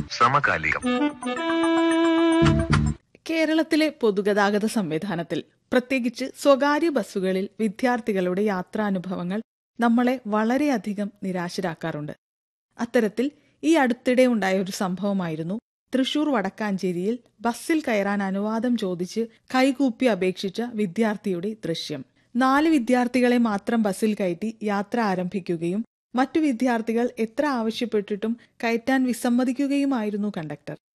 സമകാലികം കേരളത്തിലെ പൊതുഗതാഗത സംവിധാനത്തിൽ പ്രത്യേകിച്ച് സ്വകാര്യ ബസ്സുകളിൽ വിദ്യാർത്ഥികളുടെ യാത്രാനുഭവങ്ങൾ നമ്മളെ വളരെയധികം നിരാശരാക്കാറുണ്ട് അത്തരത്തിൽ ഈ അടുത്തിടെ ഉണ്ടായ ഒരു സംഭവമായിരുന്നു തൃശൂർ വടക്കാഞ്ചേരിയിൽ ബസ്സിൽ കയറാൻ അനുവാദം ചോദിച്ച് കൈകൂപ്പി അപേക്ഷിച്ച വിദ്യാർത്ഥിയുടെ ദൃശ്യം നാല് വിദ്യാർത്ഥികളെ മാത്രം ബസ്സിൽ കയറ്റി യാത്ര ആരംഭിക്കുകയും മറ്റു വിദ്യാർത്ഥികൾ എത്ര ആവശ്യപ്പെട്ടിട്ടും കയറ്റാൻ വിസമ്മതിക്കുകയുമായിരുന്നു കണ്ടക്ടർ